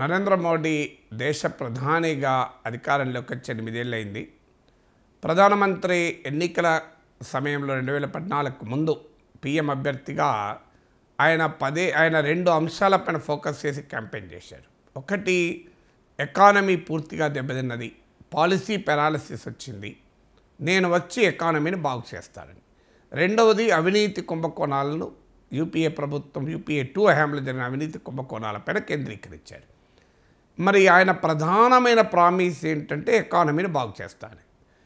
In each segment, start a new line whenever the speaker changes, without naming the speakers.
నరేంద్ర మోడీ దేశ ప్రధానిగా అధికారంలోకి వచ్చి ఎనిమిదేళ్ళైంది ప్రధానమంత్రి ఎన్నికల సమయంలో రెండు వేల పద్నాలుగు ముందు పిఎం అభ్యర్థిగా ఆయన పదే ఆయన రెండు అంశాలపైన ఫోకస్ చేసి క్యాంపెయిన్ చేశారు ఒకటి ఎకానమీ పూర్తిగా దెబ్బతిన్నది పాలసీ పెరాలసిస్ వచ్చింది నేను వచ్చి ఎకానమీని బాగు చేస్తానని రెండవది అవినీతి కుంభకోణాలను యూపీఏ ప్రభుత్వం యూపీఏ టూ హయాంలో జరిగిన అవినీతి కుంభకోణాలపైన కేంద్రీకరించారు మరి ఆయన ప్రధానమైన ప్రామిస్ ఏంటంటే ఎకానమీని బాగు చేస్తాను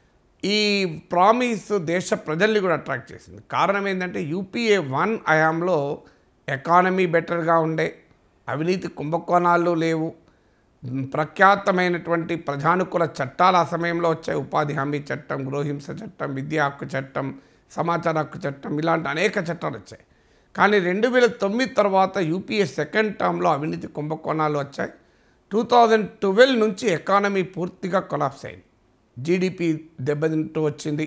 ఈ ప్రామిస్ దేశ ప్రజల్ని కూడా అట్రాక్ట్ చేసింది కారణం ఏంటంటే యూపీఏ వన్ హయాంలో ఎకానమీ బెటర్గా ఉండే అవినీతి కుంభకోణాలు లేవు మ్, ప్రఖ్యాతమైనటువంటి ప్రజానుకూల చట్టాలు ఆ సమయంలో వచ్చాయి ఉపాధి హామీ చట్టం గృహహింస చట్టం విద్యా హక్కు చట్టం సమాచార హక్కు చట్టం ఇలాంటి అనేక చట్టాలు వచ్చాయి కానీ రెండు వేల తొమ్మిది తర్వాత యూపీఏ సెకండ్ టర్మ్లో అవినీతి కుంభకోణాలు వచ్చాయి టూ థౌజండ్ ట్వెల్వ్ నుంచి ఎకానమీ పూర్తిగా కొలాప్స్ అయింది జీడిపి దెబ్బతింటూ వచ్చింది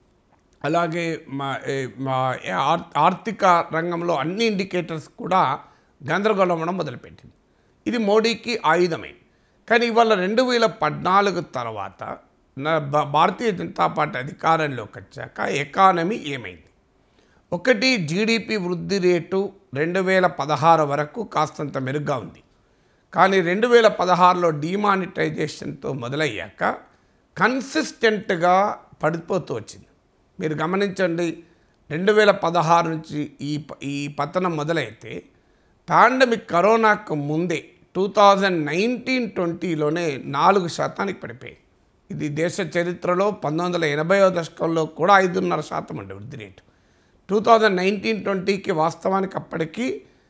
అలాగే మా ఏ- మా ఏ ఆర్- ఆర్థిక రంగంలో అన్ని ఇండికేటర్స్ కూడా గందరగోళం అవ్వడం మొదలుపెట్టింది ఇది మోడీకి ఆయుధమే కానీ ఇవాళ రెండు వేల పద్నాలుగు తర్వాత నా- భా- భారతీయ జనతా పార్టీ అధికారంలోకి వచ్చాక ఎకానమీ ఏమైంది ఒకటి జీడిపి వృద్ధి రేటు రెండు వేల పదహారు వరకు కాస్తంత మెరుగ్గా ఉంది కానీ రెండు వేల పదహారులో డిమానిటైజేషన్తో మొదలయ్యాక కన్సిస్టెంట్గా పడిపోతూ వచ్చింది మీరు గమనించండి రెండు వేల పదహారు నుంచి ఈ ప- ఈ పతనం మొదలైతే పాండమిక్ కరోనాకు ముందే టూ థౌజండ్ నైన్టీన్ ట్వంటీలోనే నాలుగు శాతానికి పడిపోయింది ఇది దేశ చరిత్రలో పంతొమ్మిది వందల ఎనభైవ దశకంలో కూడా ఐదున్నర శాతం ఉండే వృద్ధి రేటు టూ థౌజండ్ నైన్టీన్ ట్వంటీకి వాస్తవానికి అప్పటికి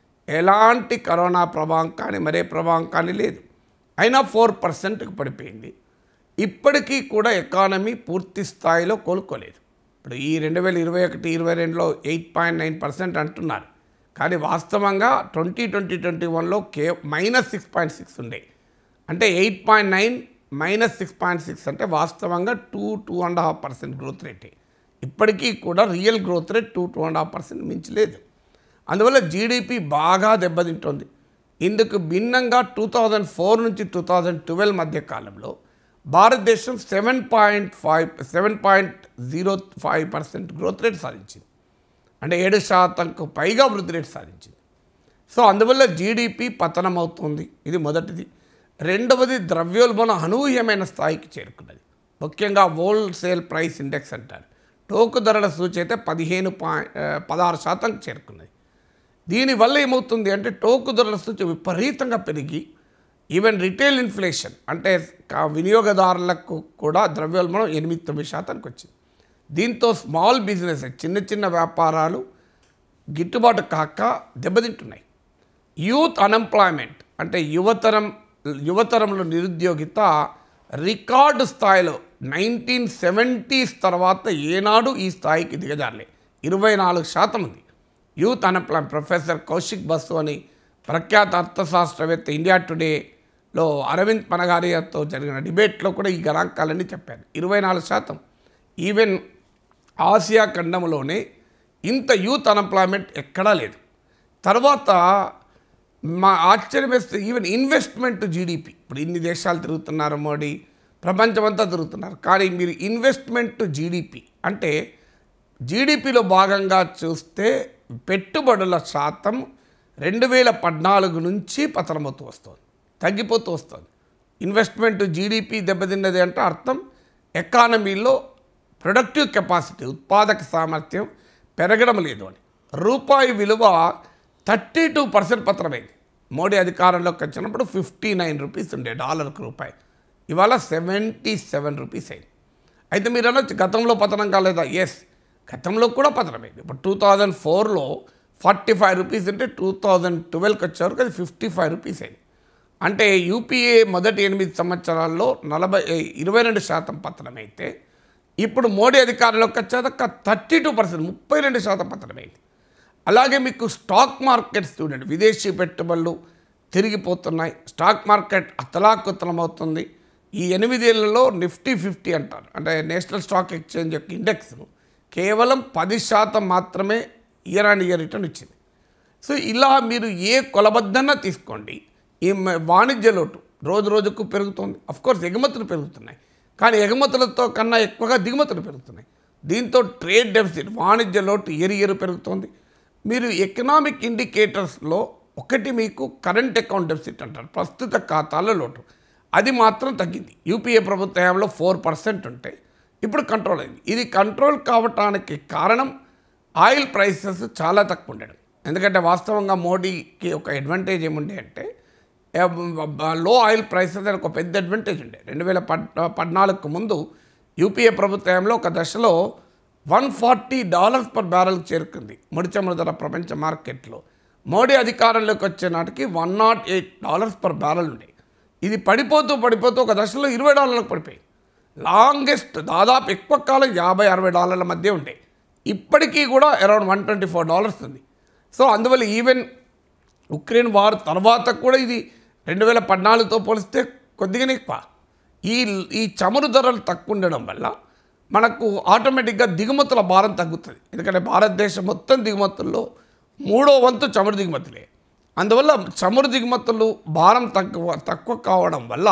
ఎలాంటి కరోనా ప్రభావం కానీ మరే ప్రభావం కానీ లేదు అయినా ఫోర్ పర్సెంట్కి పడిపోయింది ఇప్పటికీ కూడా ఎకానమీ పూర్తి స్థాయిలో కోలుకోలేదు ఇప్పుడు ఈ రెండు వేల ఇరవై ఒకటి ఇరవై రెండులో ఎయిట్ పాయింట్ నైన్ పర్సెంట్ అంటున్నారు కానీ వాస్తవంగా ట్వంటీ ట్వంటీ ట్వంటీ వన్లో కే మైనస్ సిక్స్ పాయింట్ సిక్స్ ఉండే అంటే eight point nine minus six point six అంటే వాస్తవంగా two two and half percent growth రేటే ఇప్పటికీ కూడా real growth rate two two and half percent మించలేదు అందువల్ల జీడిపి బాగా దెబ్బతింటుంది ఇందుకు భిన్నంగా టూ థౌజండ్ ఫోర్ నుంచి టూ థౌజండ్ ట్వెల్వ్ మధ్య కాలంలో భారతదేశం seven point five seven point zero five percent growth rate సాధించింది అంటే ఏడు శాతంకు పైగా వృద్ధి రేటు సాధించింది సో అందువల్ల జీడిపి పతనం అవుతుంది ఇది మొదటిది రెండవది ద్రవ్యోల్బణం అనూహ్యమైన స్థాయికి చేరుకున్నది ముఖ్యంగా హోల్సేల్ ప్రైస్ ఇండెక్స్ అంటారు టోకు ధరల సూచి అయితే పదిహేను పాయింట్ పదహారు శాతం చేరుకున్నది దీనివల్ల ఏమవుతుంది అంటే టోకు ధరల సూచి విపరీతంగా పెరిగి ఈవెన్ రిటైల్ ఇన్ఫ్లేషన్ అంటే కా- వినియోగదారులకు కూడా ద్రవ్యోల్బణం ఎనిమిది తొమ్మిది శాతానికి వచ్చింది దీంతో స్మాల్ బిజినెస్ చిన్న చిన్న వ్యాపారాలు గిట్టుబాటు కాక దెబ్బతింటున్నాయి యూత్ అన్ఎంప్లాయ్మెంట్ అంటే యువతరం యువతరంలో నిరుద్యోగిత రికార్డు స్థాయిలో నైన్టీన్ సెవెంటీస్ తర్వాత ఏనాడు ఈ స్థాయికి దిగజారలే ఇరవై నాలుగు శాతం ఉంది youth unemployment professor Kaushik Basu అని ప్రఖ్యాత అర్థశాస్త్రవేత్త ఇండియా టుడేలో అరవింద్ పనగారియతో జరిగిన డిబేట్లో కూడా ఈ గణాంకాలన్నీ చెప్పారు ఇరవై నాలుగు శాతం ఈవెన్ ఆసియా ఖండంలోనే ఇంత యూత్ అన్ఎంప్లాయ్మెంట్ ఎక్కడా లేదు తర్వాత మా ఆశ్చర్యం వేస్తే ఈవెన్ ఇన్వెస్ట్మెంట్ జీడిపి ఇప్పుడు ఇన్ని దేశాలు తిరుగుతున్నారు మోడీ ప్రపంచమంతా తిరుగుతున్నారు కానీ మీరు ఇన్వెస్ట్మెంట్ జీడిపి అంటే జీడిపిలో భాగంగా చూస్తే పెట్టుబడుల శాతం రెండు వేల పద్నాలుగు నుంచి పతనమవుతూ వస్తుంది తగ్గిపోతూ వస్తుంది ఇన్వెస్ట్మెంట్ జీడిపి దెబ్బతిన్నది అంటే అర్థం ఎకానమీలో ప్రొడక్టివ్ కెపాసిటీ ఉత్పాదక సామర్థ్యం పెరగడం లేదు అని రూపాయి విలువ థర్టీ టూ పర్సెంట్ పత్రమైంది మోడీ అధికారంలోకి వచ్చినప్పుడు ఫిఫ్టీ నైన్ రూపీస్ ఉండే డాలర్కు రూపాయి ఇవాళ సెవెంటీ సెవెన్ రూపీస్ అయింది అయితే మీరు అనొచ్చు గతంలో పతనం కాలేదా ఎస్ గతంలో కూడా పతనమైంది ఇప్పుడు టూ థౌజండ్ ఫోర్లో ఫార్టీ ఫైవ్ రూపీస్ అంటే టూ థౌజండ్ ట్వెల్వ్కి వచ్చేవరకు అది ఫిఫ్టీ ఫైవ్ రూపీస్ అయింది అంటే యూపీఏ మొదటి ఎనిమిది సంవత్సరాల్లో నలభై ఇరవై రెండు శాతం పతనమైతే ఇప్పుడు మోడీ అధికారంలోకి వచ్చాక థర్టీ టూ పర్సెంట్ ముప్పై రెండు శాతం పతనమైంది అలాగే మీకు స్టాక్ మార్కెట్ చూడండి విదేశీ పెట్టుబడులు తిరిగిపోతున్నాయి స్టాక్ మార్కెట్ అతలాకుతలమవుతుంది ఈ ఎనిమిదేళ్లలో నిఫ్టీ ఫిఫ్టీ అంటారు అంటే నేషనల్ స్టాక్ ఎక్స్చేంజ్ యొక్క ఇండెక్స్ కేవలం పది శాతం మాత్రమే ఇయర్ అండ్ ఇయర్ రిటర్న్ ఇచ్చింది సో ఇలా మీరు ఏ కొలబద్దన్నా తీసుకోండి ఈ మ- వాణిజ్య లోటు రోజు రోజుకు పెరుగుతోంది కోర్స్ ఎగుమతులు పెరుగుతున్నాయి కానీ ఎగుమతులతో కన్నా ఎక్కువగా దిగుమతులు పెరుగుతున్నాయి దీంతో ట్రేడ్ డెఫిసిట్ వాణిజ్య లోటు ఎరి ఎరు పెరుగుతోంది మీరు ఎకనామిక్ ఇండికేటర్స్లో ఒకటి మీకు కరెంట్ అకౌంట్ డెఫిసిట్ అంటారు ప్రస్తుత ఖాతాల లోటు అది మాత్రం తగ్గింది యూపీఏ ప్రభుత్వ హయాంలో ఫోర్ పర్సెంట్ ఉంటే ఇప్పుడు కంట్రోల్ అయింది ఇది కంట్రోల్ కావటానికి కారణం ఆయిల్ ప్రైసెస్ చాలా తక్కువ ఉండడం ఎందుకంటే వాస్తవంగా మోడీకి ఒక అడ్వాంటేజ్ ఏముండే అంటే లో ఆయిల్ ప్రైసెస్ అని ఒక పెద్ద అడ్వాంటేజ్ ఉండే రెండు వేల పద్ పద్నాలుగుకు ముందు యూపీఏ ప్రభుత్వంలో ఒక దశలో one forty dollars per barrel చేరుకుంది ముడి చమురు ధర ప్రపంచ మార్కెట్లో మోడీ అధికారంలోకి వచ్చే నాటికి one nought eight dollars per barrel ఉండే ఇది పడిపోతూ పడిపోతూ ఒక దశలో ఇరవై డాలర్లకు పడిపోయింది లాంగెస్ట్ దాదాపు ఎక్కువ కాలం యాభై అరవై డాలర్ల మధ్య ఉండే ఇప్పటికీ కూడా around one twenty four dollars ఉంది సో అందువల్ల ఈవెన్ ఉక్రెయిన్ వార్ తర్వాత కూడా ఇది రెండు వేల పద్నాలుగుతో పోలిస్తే కొద్దిగానే ఎక్కువ ఈ ఈ చమురు ధరలు తక్కువ ఉండడం వల్ల మనకు ఆటోమేటిక్గా దిగుమతుల భారం తగ్గుతుంది ఎందుకంటే భారతదేశం మొత్తం దిగుమతుల్లో మూడో వంతు చమురు దిగుమతులే అందువల్ల చమురు దిగుమతులు భారం తక్కువ తక్కువ కావడం వల్ల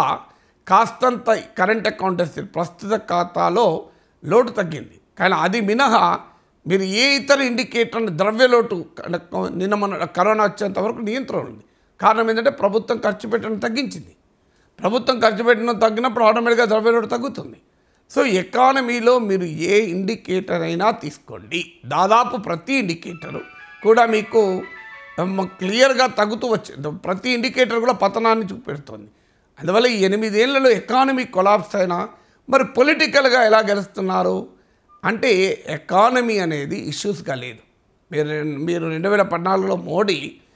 కాస్తంత కరెంట్ అకౌంట్ డెఫిసిట్ ప్రస్తుత ఖాతాలో లోటు తగ్గింది కానీ అది మినహా మీరు ఏ ఇతర ఇండికేటర్ని ద్రవ్యలోటు కనుక్కో- నిన్న మన కరోనా వచ్చేంత వరకు నియంత్రణ ఉంది కారణం ఏంటంటే ప్రభుత్వం ఖర్చు పెట్టడం తగ్గించింది ప్రభుత్వం ఖర్చు పెట్టడం తగ్గినప్పుడు ఆటోమేటిక్గా ద్రవ్యలోటు తగ్గుతుంది సో ఎకానమీలో మీరు ఏ ఇండికేటర్ అయినా తీసుకోండి దాదాపు ప్రతి ఇండికేటరు కూడా మీకు మ- క్లియర్గా తగ్గుతూ వచ్చింది ప్రతి ఇండికేటర్ కూడా పతనాన్ని చూపెడుతుంది అందువల్ల ఈ ఎనిమిదేళ్లలో ఎకానమీ కొలాప్స్ అయినా మరి పొలిటికల్గా ఎలా గెలుస్తున్నారు అంటే ఎకానమీ అనేది ఇష్యూస్గా లేదు మీరు మీరు రెండు వేల పద్నాలుగులో మోడీ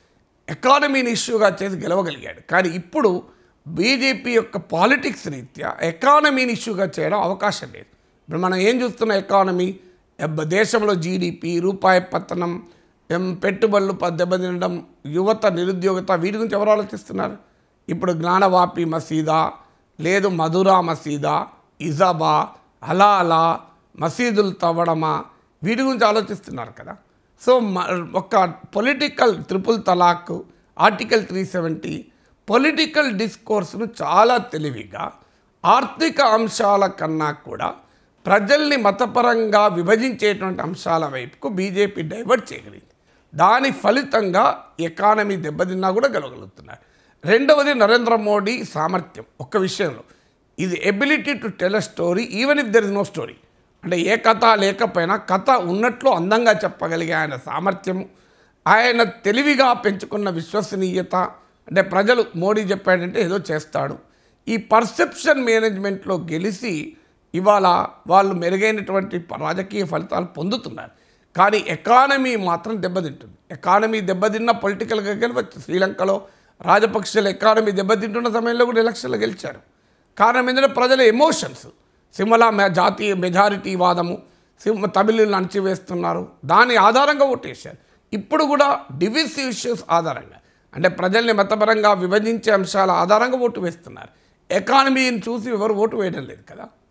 ఎకానమీని ఇష్యూగా చేసి గెలవగలిగాడు కానీ ఇప్పుడు బీజేపీ యొక్క పాలిటిక్స్ రీత్యా ఎకానమీని ఇష్యూగా చేయడం అవకాశం లేదు ఇప్పుడు మనం ఏం చూస్తున్న ఎకానమీ ఎబ్బ- దేశంలో జీడిపి రూపాయి పతనం ఎం పెట్టుబడులు ప- దెబ్బతినడం యువత నిరుద్యోగత వీటి గురించి ఎవరు ఆలోచిస్తున్నారు ఇప్పుడు జ్ఞానవాపి మసీదా లేదు మధురా మసీదా ఇజాబా అలా అలా మసీదులు తవ్వడమా వీటి గురించి ఆలోచిస్తున్నారు కదా సో మ- ఒక political triple talaq article three seventy political డిస్కోర్స్ను చాలా తెలివిగా ఆర్థిక అంశాల కన్నా కూడా ప్రజల్ని మతపరంగా విభజించేటువంటి అంశాల వైపుకు బీజేపీ డైవర్ట్ చేయగలిగింది దాని ఫలితంగా ఎకానమీ దెబ్బతిన్నా కూడా గెలవగలుగుతున్నారు రెండవది నరేంద్ర మోడీ సామర్థ్యం ఒక్క విషయంలో ఇది ability to tell a story even if there is no story అంటే ఏ కథ లేకపోయినా కథ ఉన్నట్లు అందంగా చెప్పగలిగే ఆయన సామర్థ్యము ఆయన తెలివిగా పెంచుకున్న విశ్వసనీయత అంటే ప్రజలు మోడీ చెప్పాడంటే ఏదో చేస్తాడు ఈ పర్సెప్షన్ మేనేజ్మెంట్లో గెలిచి ఇవాళ వాళ్ళు మెరుగైనటువంటి ప- రాజకీయ ఫలితాలు పొందుతున్నారు కానీ ఎకానమీ మాత్రం దెబ్బతింటుంది ఎకానమీ దెబ్బతిన్న పొలిటికల్గా గెలవచ్చు శ్రీలంకలో రాజపక్షల ఎకానమీ దెబ్బతింటున్న సమయంలో కూడా ఎలక్షన్లు గెలిచారు కారణం ఏంటంటే ప్రజల ఎమోషన్స్ సిమలా మె జాతీయ మెజారిటీ వాదము సిమ్ తమిళులను అణచివేస్తున్నారు దాని ఆధారంగా ఓటేశారు ఇప్పుడు కూడా డివిసివ్ ఇష్యూస్ ఆధారంగా అంటే ప్రజల్ని మతపరంగా విభజించే అంశాల ఆధారంగా ఓటు వేస్తున్నారు ఎకానమీని చూసి ఎవరు ఓటు వేయడం లేదు కదా